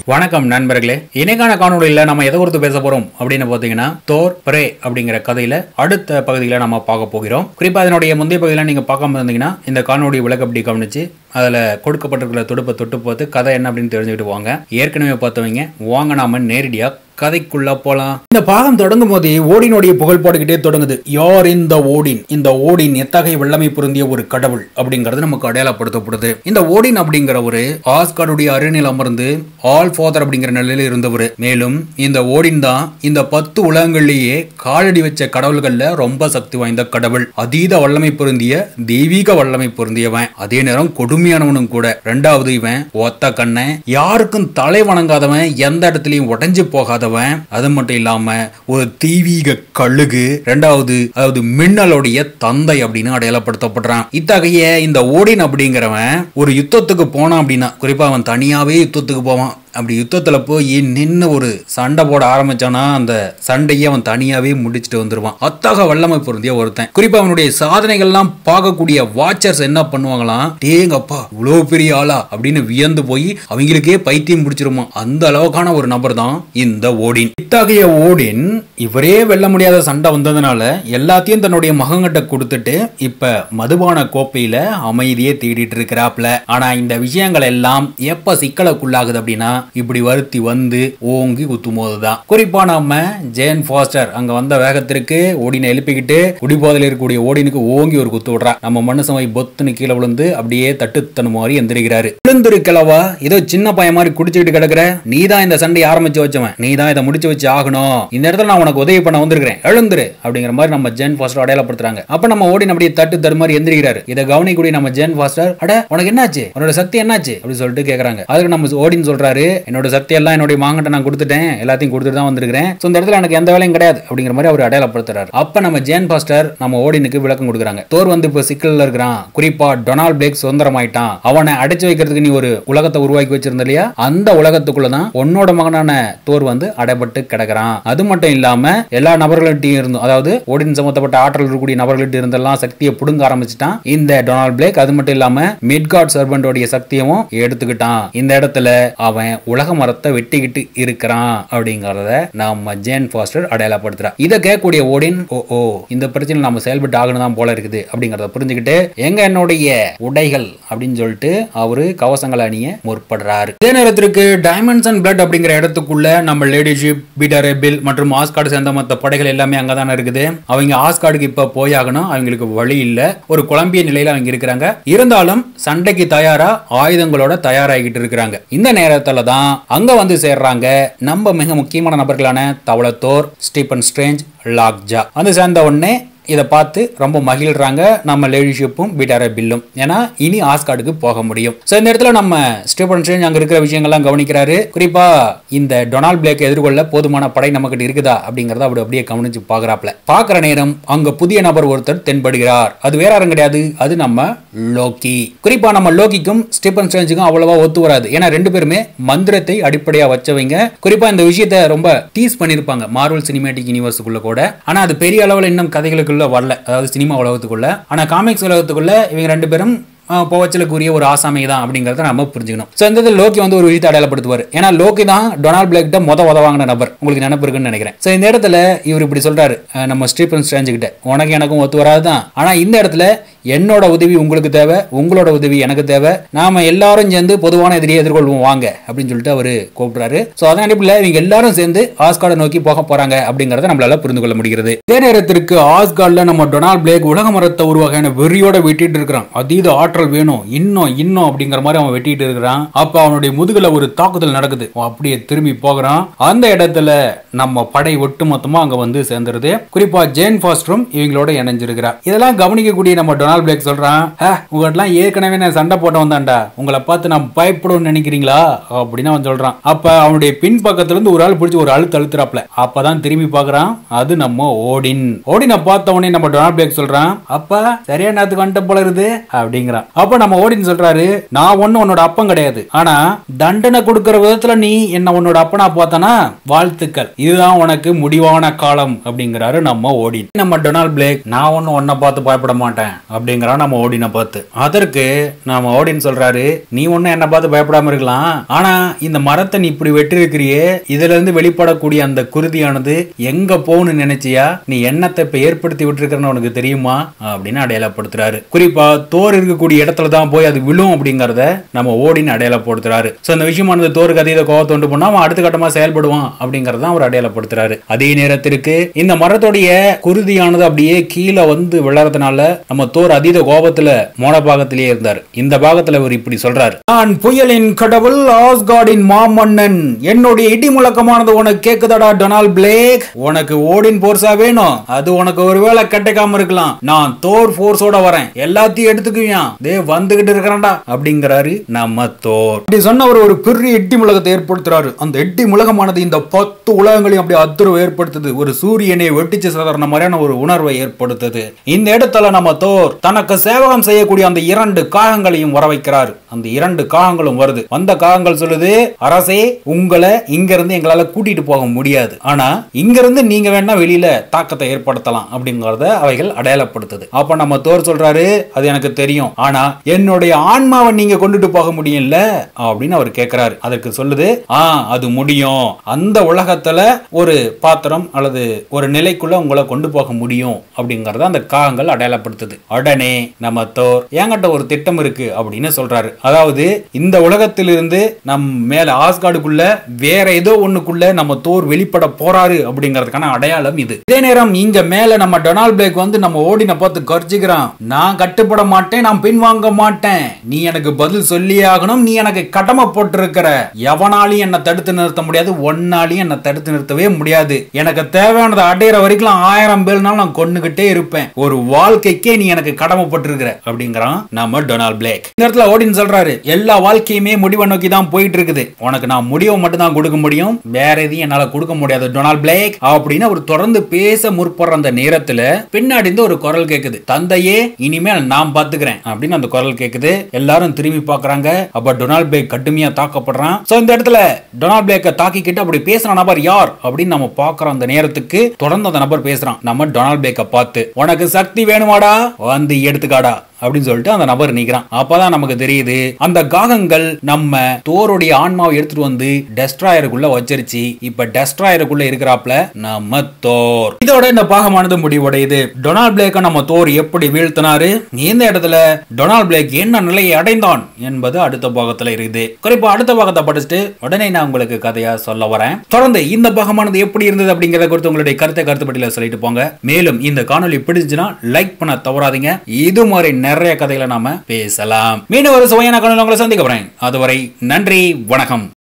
வணக்கம் நண்பர்களே இன்னைக்கான காணொளியில் நம்ம எதை குறித்து பேச போறோம் அப்படின்னு பார்த்தீங்கன்னா தோர் பிரே அப்படிங்கிற கதையில அடுத்த பகுதியில் நம்ம பார்க்க போகிறோம் குறிப்பா அதனுடைய முந்தைய பகுதியில் நீங்க பார்க்காம இருந்தீங்கன்னா இந்த காணொளி விளக்க அப்படி கவனிச்சு அதில் கொடுக்கப்பட்டிருக்கிற துடுப்பை தொட்டு பார்த்து கதை என்ன அப்படின்னு தெரிஞ்சுக்கிட்டு வாங்க ஏற்கனவே பார்த்தவங்க வாங்க நாம நேரடியாக கதைக்குள்ள போலாம் இந்த பாகம் தொடங்கும் போதே ஓடினுடைய புகழ் பாடுகிட்டே தொடங்குது யார் இந்த ஓடின் இந்த ஓடின் எத்தகைய வல்லமை பொருந்திய ஒரு கடவுள் அப்படிங்கிறது நமக்கு அடையாளப்படுத்தப்படுது இந்த ஓடின் அப்படிங்கிற ஒரு ஆஸ்காருடைய அருணில் அமர்ந்து ஆல் ஃபாதர் அப்படிங்கிற நிலையில இருந்தவர் மேலும் இந்த ஓடின் தான் இந்த பத்து உலகங்கள்லேயே காலடி வச்ச கடவுள்கள்ல ரொம்ப சக்தி வாய்ந்த கடவுள் அதீத வல்லமை பொருந்திய தெய்வீக வல்லமை பொருந்தியவன் அதே நேரம் கொடுமையானவனும் கூட ரெண்டாவது இவன் ஒத்த கண்ணன் யாருக்கும் தலை வணங்காதவன் எந்த இடத்துலயும் உடைஞ்சு போகாதவன் அது மட்டும் இல்லாம ஒரு தெய்வீக கழுகு ரெண்டாவது அதாவது மின்னலுடைய தந்தை அப்படின்னு அடையாளப்படுத்தப்படுறான் இத்தகைய இந்த ஓடின் அப்படிங்கிறவன் ஒரு யுத்தத்துக்கு போனான் அப்படின்னா குறிப்பா அவன் தனியாவே யுத்தத்துக்கு போவான் அப்படி யுத்தத்துல போய் நின்று ஒரு சண்டை போட ஆரம்பிச்சானா அந்த சண்டையை அவன் தனியாவே முடிச்சுட்டு வந்துருவான் அத்தக வல்லமை பொருந்திய ஒருத்தன் குறிப்பா அவனுடைய சாதனைகள்லாம் பார்க்கக்கூடிய வாட்சர்ஸ் என்ன பண்ணுவாங்களாம் டேங்கப்பா இவ்வளவு பெரிய ஆளா அப்படின்னு வியந்து போய் அவங்களுக்கே பைத்தியம் பிடிச்சிருமா அந்த அளவுக்கான ஒரு நபர் தான் இந்த ஓடின் இத்தகைய ஓடின் இவரே வெல்ல முடியாத சண்டை வந்ததுனால எல்லாத்தையும் தன்னுடைய மகங்கிட்ட கொடுத்துட்டு இப்ப மதுபான கோப்பையில அமைதியே தேடிட்டு இருக்கிறாப்ல ஆனா இந்த விஷயங்கள் எல்லாம் எப்ப சிக்கலுக்குள்ளாகுது அப்படின்னா இப்படி வருத்தி வந்து ஓங்கி குத்தும் போதுதான் குறிப்பா நாம ஜேன் ஃபாஸ்டர் அங்க வந்த வேகத்திற்கு ஓடினை எழுப்பிக்கிட்டு குடிபோதையில் இருக்கக்கூடிய ஓடினுக்கு ஓங்கி ஒரு குத்து விடுறா நம்ம மனுஷன் போய் பொத்துன்னு கீழே விழுந்து அப்படியே தட்டுத்தனு மாதிரி எந்திரிக்கிறாரு விழுந்துரு கிழவா ஏதோ சின்ன பையன் மாதிரி குடிச்சுக்கிட்டு கிடக்குற நீ தான் இந்த சண்டையை ஆரம்பிச்சு வச்சவன் நீ தான் இதை முடிச்சு வச்சு ஆகணும் இந்த இடத்துல நான் உனக்கு உதவி பண்ண வந்திருக்கிறேன் எழுந்துரு அப்படிங்கிற மாதிரி நம்ம ஜென் ஃபாஸ்டர் அடையாளப்படுத்துறாங்க அப்ப நம்ம ஓடின் அப்படியே தட்டு தரு மாதிரி எந்திரிக்கிறாரு இதை கவனிக்கூடிய நம்ம ஜென் ஃபாஸ்டர் அட உனக்கு என்னாச்சு உன்னோட சக்தி என்னாச்சு அப்படின்னு சொல்லிட்டு கேக்குறாங்க அதுக்கு நம்ம ஓடின் சொல்றாரு என்னோட சக்தி எல்லாம் என்னுடைய மாங்கிட்ட நான் கொடுத்துட்டேன் எல்லாத்தையும் கொடுத்துட்டு தான் வந்திருக்கிறேன் ஸோ இந்த இடத்துல எனக்கு எந்த வேலையும் கிடையாது அப்படிங்கிற மாதிரி அவர் அடையாளப்படுத்துறாரு அப்ப நம்ம ஜேன் பாஸ்டர் நம்ம ஓடினுக்கு விளக்கம் கொடுக்குறாங்க தோர் வந்து இப்போ சிக்கல்ல இருக்கிறான் குறிப்பா டொனால்ட் பிளேக் சுதந்திரம் ஆயிட்டான் அவனை அடைச்சு வைக்கிறதுக்கு நீ ஒரு உலகத்தை உருவாக்கி வச்சிருந்த இல்லையா அந்த உலகத்துக்குள்ள தான் உன்னோட மகனான தோர் வந்து அடைபட்டு கிடக்குறான் அது மட்டும் இல்லாம எல்லா நபர்கள்ட்டையும் இருந்தும் அதாவது ஓடின் சம்பந்தப்பட்ட ஆற்றல் இருக்கக்கூடிய நபர்கள்ட்ட இருந்தெல்லாம் சக்தியை புடுங்க ஆரம்பிச்சிட்டான் இந்த டொனால்ட் பிளேக் அது மட்டும் இல்லாம மிட்காட் சர்பண்டோடைய சக்தியவும் எடுத்துக்கிட்டான் இந்த இடத்துல அவன் உலக மரத்தை வெட்டிக்கிட்டு இருக்கிறான் அப்படிங்கறத நம்ம ஜேன் ஃபாஸ்டர் அடையாளப்படுத்துறா இதை கேட்கக்கூடிய ஓடின் ஓ ஓ இந்த பிரச்சனை நம்ம செயல்பட்டு ஆகணும் தான் போல இருக்குது அப்படிங்கறத புரிஞ்சுக்கிட்டு எங்க என்னுடைய உடைகள் அப்படின்னு சொல்லிட்டு அவரு கவசங்களை அணிய முற்படுறாரு இதே நேரத்திற்கு டைமண்ட்ஸ் அண்ட் பிளட் அப்படிங்கிற இடத்துக்குள்ள நம்ம லேடிஷிப் பீட்டர் ரெபில் மற்றும் ஆஸ்கார்டு சேர்ந்த மற்ற படைகள் எல்லாமே அங்கதானே இருக்குது அவங்க ஆஸ்கார்டுக்கு இப்ப போயாகணும் அவங்களுக்கு வழி இல்ல ஒரு குழம்பிய நிலையில அவங்க இருக்கிறாங்க இருந்தாலும் சண்டைக்கு தயாரா ஆயுதங்களோட தயாராகிட்டு இருக்கிறாங்க இந்த நேரத்துல தான் அங்க வந்து சேர்றாங்க நம்ம மிக முக்கியமான நபர்களான தவளத்தோர் ஸ்டீபன் ஸ்ட்ரேஞ்ச் லாக்ஜா வந்து சேர்ந்த உடனே இதை பார்த்து ரொம்ப மகிழ்றாங்க நம்ம லேடிஷிப்பும் பீட்டார பில்லும் ஏன்னா இனி ஆஸ்கார்டுக்கு போக முடியும் ஸோ இந்த இடத்துல நம்ம ஸ்டீபன் ஸ்ட்ரேஞ்ச் அங்கே இருக்கிற விஷயங்கள்லாம் கவனிக்கிறாரு குறிப்பா இந்த டொனால்ட் பிளேக் எதிர்கொள்ள போதுமான படை நமக்கிட்ட இருக்குதா அப்படிங்கறத அப்படி அப்படியே கவனிச்சு பார்க்கறாப்ல பார்க்குற நேரம் அங்க புதிய நபர் ஒருத்தர் தென்படுகிறார் அது வேற யாரும் கிடையாது அது நம்ம லோக்கி குறிப்பா நம்ம லோக்கிக்கும் ஸ்டீபன் ஸ்ட்ரேஞ்சுக்கும் அவ்வளவா ஒத்து வராது ஏன்னா ரெண்டு பேருமே மந்திரத்தை அடிப்படையா வச்சவங்க குறிப்பா இந்த விஷயத்தை ரொம்ப டீஸ் பண்ணிருப்பாங்க மார்வல் சினிமேட்டிக் யூனிவர்ஸுக்குள்ள கூட ஆனா அது பெரிய அளவில் இன்னும் கதைகளுக்குள்ள வரல அதாவது சினிமா உலகத்துக்குள்ள ஆனா காமிக்ஸ் உலகத்துக்குள்ள இவங்க ரெண்டு பேரும் போவச்சலுக்குரிய ஒரு ஆசாமி தான் அப்படிங்கறத நம்ம புரிஞ்சுக்கணும் ஸோ இந்த இதில் லோக்கி வந்து ஒரு விஷயத்தை அடையாளப்படுத்துவார் ஏன்னா லோக்கி தான் டொனால்ட் பிளேக்கிட்ட மொத உதவாங்கின நபர் உங்களுக்கு நினப்பு இருக்குன்னு நினைக்கிறேன் ஸோ இந்த இடத்துல இவர் இப்படி சொல்றாரு அஹ் நம்ம ஸ்டீபன் ஸ்ட்ரேஞ்சு கிட்ட உனக்கு எனக்கும் ஒத்து வராது தான் ஆனா இந்த இடத்துல என்னோட உதவி உங்களுக்கு தேவை உங்களோட உதவி எனக்கு தேவை நாம எல்லாரும் சேர்ந்து பொதுவான எதிரியை எதிர்கொள்வோம் வாங்க அப்படின்னு சொல்லிட்டு அவரு கூப்பிடுறாரு ஸோ அதன் அடிப்பில் இவங்க எல்லாரும் சேர்ந்து ஆஸ்கார்டை நோக்கி போக போறாங்க அப்படிங்கறத நம்மளால புரிந்து கொள்ள முடிகிறது இதே நேரத்திற்கு ஆஸ்கார்ட்ல நம்ம டொனால்ட் பிளேக் உலக மரத்தை ஒரு வகையான வெறியோட வெட்டிட்டு இருக்கிறான் அதீத ஆற்றல் வேணும் இன்னும் இன்னும் அப்படிங்கிற மாதிரி அவன் வெட்டிட்டு இருக்கிறான் அப்ப அவனுடைய முதுகுல ஒரு தாக்குதல் நடக்குது அவன் அப்படியே திரும்பி போகிறான் அந்த இடத்துல நம்ம படை ஒட்டுமொத்தமா அங்க வந்து சேர்ந்துருது குறிப்பா ஜேன் ஃபாஸ்டரும் இவங்களோட இணைஞ்சிருக்கிறா இதெல்லாம் கவனிக்கக்கூடிய நம்ம டொனால்ட் பிளேக் சொல்றான் உங்கள்கிட்ட ஏற்கனவே நான் சண்டை போட்டவன் தான்டா உங்களை பார்த்து நான் பயப்படுவேன்னு நினைக்கிறீங்களா அப்படின்னு அவன் சொல்றான் அப்ப அவனுடைய பின் பக்கத்துல இருந்து ஒரு ஆள் பிடிச்சி ஒரு அழுத்து அழுத்துறாப்ல அப்பதான் திரும்பி பாக்குறான் அது நம்ம ஓடின் ஓடினை பார்த்த உடனே நம்ம டொனால்ட் பிளேக் சொல்றான் அப்ப சரியா நேரத்துக்கு வந்துட்ட போல இருக்குது அப்படிங்கிறான் அப்ப நம்ம ஓடின்னு சொல்றாரு நான் ஒண்ணு உன்னோட அப்பம் கிடையாது ஆனா தண்டனை கொடுக்கிற விதத்துல நீ என்ன உன்னோட அப்பனா பார்த்தனா வாழ்த்துக்கள் இதுதான் உனக்கு முடிவான காலம் அப்படிங்கிறாரு நம்ம ஓடி நம்ம டொனால்ட் பிளேக் நான் ஒன்னும் உன்னை பார்த்து பயப்பட மாட்டேன் அப்படிங்கிறான் நம்ம ஓடினை பார்த்து அதற்கு நாம ஓடின்னு சொல்றாரு நீ ஒன்னும் என்ன பார்த்து பயப்படாம இருக்கலாம் ஆனா இந்த மரத்தை நீ இப்படி வெட்டி இருக்கிறியே இதுல இருந்து வெளிப்படக்கூடிய அந்த குருதியானது எங்க போகணும்னு நினைச்சியா நீ எண்ணத்தை இப்ப ஏற்படுத்தி விட்டுருக்கிறன்னு உனக்கு தெரியுமா அப்படின்னு அடையாளப்படுத்துறாரு குறிப்பா தோர் இருக்கக்கூடிய இடத்துல தான் போய் அது விழும் அப்படிங்கறத நம்ம ஓடின்னு அடையாளப்படுத்துறாரு சோ அந்த விஷயமானது தோருக்கு அதீத கோவத்தை உண்டு பண்ணா அவன் அடுத்த கட்டமா செயல்படுவான் அப்படிங்கறத அவர் அடையாளப்படுத்துறாரு அதே நேரத்திற்கு இந்த மரத்துடைய குருதியானது அப்படியே கீழே வந்து விழறதுனால நம்ம தோர் அதீத கோபத்துல மோன பாகத்திலேயே இருந்தார் இந்த பாகத்துல அவர் இப்படி சொல்றாரு நான் புயலின் கடவுள் ஆஸ்கார்டின் மாமன்னன் என்னுடைய இடி முழக்கமானது உனக்கு கேக்குதாடா டொனால்ட் பிளேக் உனக்கு ஓடின் போர்ஸா வேணும் அது உனக்கு ஒருவேளை கெட்டக்காம இருக்கலாம் நான் தோர் போர்ஸோட வரேன் எல்லாத்தையும் எடுத்துக்குவியான் தே வந்துகிட்டு இருக்கிறான்டா அப்படிங்கிறாரு நம்ம தோர் இப்படி சொன்னவர் ஒரு பெரிய எட்டி முழகத்தை ஏற்படுத்துறாரு அந்த எட்டி முழகமானது இந்த பத்து உலகங்களையும் அப்படியே அத்துருவ ஏற்படுத்துது ஒரு சூரியனை வெட்டிச்சு சாதாரண மாதிரியான ஒரு உணர்வை ஏற்படுத்துது இந்த இடத்துல நம்ம தோர் தனக்கு சேவகம் செய்யக்கூடிய அந்த இரண்டு காகங்களையும் வர வைக்கிறார் அந்த இரண்டு காகங்களும் வருது வந்த காகங்கள் சொல்லுது அரசே உங்களை இங்க இருந்து எங்களால கூட்டிட்டு போக முடியாது ஆனா இங்க இருந்து நீங்க வேணா வெளியில தாக்கத்தை ஏற்படுத்தலாம் அப்படிங்கறத அவைகள் அடையாளப்படுத்துது அப்ப நம்ம தோர் சொல்றாரு அது எனக்கு தெரியும் ஆனா என்னுடைய ஆன்மாவை நீங்க கொண்டுட்டு போக முடியும்ல அப்படின்னு அவர் கேட்கிறாரு அதற்கு சொல்லுது ஆ அது முடியும் அந்த உலகத்துல ஒரு பாத்திரம் அல்லது ஒரு நிலைக்குள்ள உங்களை கொண்டு போக முடியும் அப்படிங்கறத அந்த காகங்கள் அடையாளப்படுத்துது உடனே நம்ம தோர் என்கிட்ட ஒரு திட்டம் இருக்கு அப்படின்னு சொல்றாரு அதாவது இந்த உலகத்திலிருந்து நம் மேல ஆஸ்கார்டுக்குள்ள வேற ஏதோ ஒண்ணுக்குள்ள நம்ம தோர் வெளிப்பட போறாரு அப்படிங்கறதுக்கான அடையாளம் இது இதே நேரம் இங்க மேல நம்ம டொனால்ட் பிளேக் வந்து நம்ம ஓடின பார்த்து கர்ஜிக்கிறான் நான் கட்டுப்பட மாட்டேன் நான் பின்வாங்க மாட்டேன் நீ எனக்கு பதில் சொல்லியே ஆகணும் நீ எனக்கு கடமை போட்டிருக்கிற எவனாலையும் என்ன தடுத்து நிறுத்த முடியாது ஒன்னாலையும் என்ன தடுத்து நிறுத்தவே முடியாது எனக்கு தேவையானதை அடையிற வரைக்கும் ஆயிரம் பேர்னாலும் நான் கொண்டுகிட்டே இருப்பேன் ஒரு வாழ்க்கைக்கே நீ எனக்கு கடமைப்பட்டிருக்கிற அப்படிங்கிறான் நம்ம டொனால்ட் பிளேக் இந்த இடத்துல ஓடின் சொல்றாரு எல்லா வாழ்க்கையுமே முடிவை நோக்கி தான் போயிட்டு இருக்குது உனக்கு நான் முடிவை மட்டும் தான் கொடுக்க முடியும் வேற எதையும் என்னால கொடுக்க முடியாது டொனால்ட் பிளேக் அப்படின்னு அவர் தொடர்ந்து பேச முற்படுற அந்த நேரத்துல பின்னாடி இருந்து ஒரு குரல் கேக்குது தந்தையே இனிமேல் நான் பாத்துக்கிறேன் அப்படின்னு அந்த குரல் கேக்குது எல்லாரும் திரும்பி பாக்குறாங்க அப்ப டொனால்ட் பிளேக் கடுமையா தாக்கப்படுறான் சோ இந்த இடத்துல டொனால்ட் பிளேக்க தாக்கிக்கிட்டு அப்படி பேசுற நபர் யார் அப்படின்னு நம்ம பாக்குற அந்த நேரத்துக்கு தொடர்ந்து அந்த நபர் பேசுறான் நம்ம டொனால்ட் பிளேக்க பார்த்து உனக்கு சக்தி வேணுமாடா வந்து எடுத்துக்காடா அப்படின்னு சொல்லிட்டு அந்த நபர் நிக்கிறான் அப்பதான் நமக்கு தெரியுது அந்த காகங்கள் நம்ம தோருடைய ஆன்மாவை எடுத்துட்டு வந்து டெஸ்ட்ராயருக்குள்ள வச்சிருச்சு இப்ப டெஸ்ட்ராயருக்குள்ள இருக்கிறாப்ல நம்ம தோர் இதோட இந்த பாகமானது முடிவடையுது டொனால்ட் பிளேக்க நம்ம தோர் எப்படி வீழ்த்தினாரு இந்த இடத்துல டொனால்ட் பிளேக் என்ன நிலையை அடைந்தான் என்பது அடுத்த பாகத்துல இருக்குது குறிப்பா அடுத்த பாகத்தை படிச்சுட்டு உடனே நான் உங்களுக்கு கதையா சொல்ல வரேன் தொடர்ந்து இந்த பாகமானது எப்படி இருந்தது அப்படிங்கறத குறித்து உங்களுடைய கருத்தை கருத்துப்பட்டியில சொல்லிட்டு போங்க மேலும் இந்த காணொலி பிடிச்சுன்னா லைக் பண்ண தவறாதீங்க இது மாதிரி நிறைய கதைகளை நாம பேசலாம் மீண்டும் ஒரு சுவையான காணொலி உங்களை சந்திக்க போறேன் அதுவரை நன்றி வணக்கம்